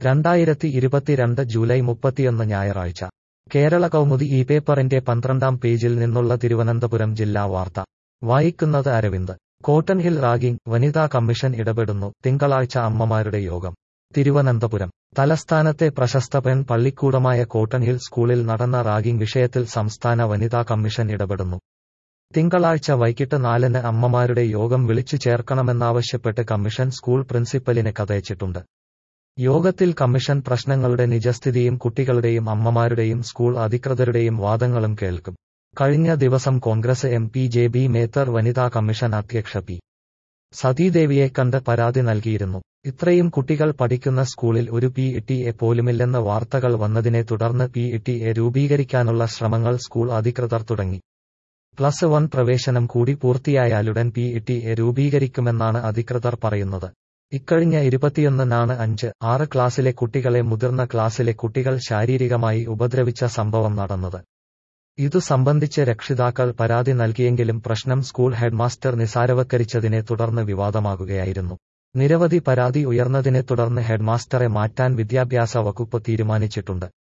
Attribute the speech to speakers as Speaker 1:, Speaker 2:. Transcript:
Speaker 1: രണ്ടായിരത്തി ഇരുപത്തിരണ്ട് ജൂലൈ മുപ്പത്തിയൊന്ന് ഞായറാഴ്ച കേരള കൗമുദി ഈ പേപ്പറിന്റെ പന്ത്രണ്ടാം പേജിൽ നിന്നുള്ള തിരുവനന്തപുരം ജില്ലാ വാർത്ത വായിക്കുന്നത് അരവിന്ദ് കോട്ടൺ ഹിൽ റാഗിംഗ് വനിതാ കമ്മീഷൻ ഇടപെടുന്നു തിങ്കളാഴ്ച അമ്മമാരുടെ യോഗം തിരുവനന്തപുരം തലസ്ഥാനത്തെ പ്രശസ്ത പെൺ പള്ളിക്കൂടമായ കോട്ടൺ ഹിൽ സ്കൂളിൽ നടന്ന റാഗിംഗ് വിഷയത്തിൽ സംസ്ഥാന വനിതാ കമ്മീഷൻ ഇടപെടുന്നു തിങ്കളാഴ്ച വൈകിട്ട് നാലിന് അമ്മമാരുടെ യോഗം വിളിച്ചു ചേർക്കണമെന്നാവശ്യപ്പെട്ട് കമ്മീഷൻ സ്കൂൾ പ്രിൻസിപ്പലിന് കഥയച്ചിട്ടുണ്ട് യോഗത്തിൽ കമ്മീഷൻ പ്രശ്നങ്ങളുടെ നിജസ്ഥിതിയും കുട്ടികളുടെയും അമ്മമാരുടെയും സ്കൂൾ അധികൃതരുടെയും വാദങ്ങളും കേൾക്കും കഴിഞ്ഞ ദിവസം Congress M P J B Mather വനിതാ കമ്മീഷൻ അധ്യക്ഷ പി സതീദേവിയെ കണ്ട് പരാതി നൽകിയിരുന്നു ഇത്രയും കുട്ടികൾ പഠിക്കുന്ന സ്കൂളിൽ ഒരു പി ടി എ പോലുമില്ലെന്ന വാർത്തകൾ വന്നതിനെ തുടർന്ന് പി ടി എ രൂപീകരിക്കാനുള്ള ശ്രമങ്ങൾ സ്കൂൾ അധികൃതർ തുടങ്ങി പ്ലസ് വൺ പ്രവേശനം കൂടി പൂർത്തിയായാലുടൻ പി ടി എ രൂപീകരിക്കുമെന്നാണ് അധികൃതർ പറയുന്നത് ഇക്കഴിഞ്ഞ ഇരുപത്തിയൊന്നിനാണ് അഞ്ച് ആറ് ക്ലാസ്സിലെ കുട്ടികളെ മുതിർന്ന ക്ലാസ്സിലെ കുട്ടികൾ ശാരീരികമായി ഉപദ്രവിച്ച സംഭവം നടന്നത് ഇതു സംബന്ധിച്ച് രക്ഷിതാക്കൾ പരാതി നൽകിയെങ്കിലും പ്രശ്നം സ്കൂൾ ഹെഡ്മാസ്റ്റർ നിസാരവത്കരിച്ചതിനെ തുടർന്ന് വിവാദമാകുകയായിരുന്നു നിരവധി പരാതി ഉയർന്നതിനെ തുടർന്ന് ഹെഡ്മാസ്റ്ററെ മാറ്റാൻ വിദ്യാഭ്യാസ വകുപ്പ് തീരുമാനിച്ചിട്ടുണ്ട്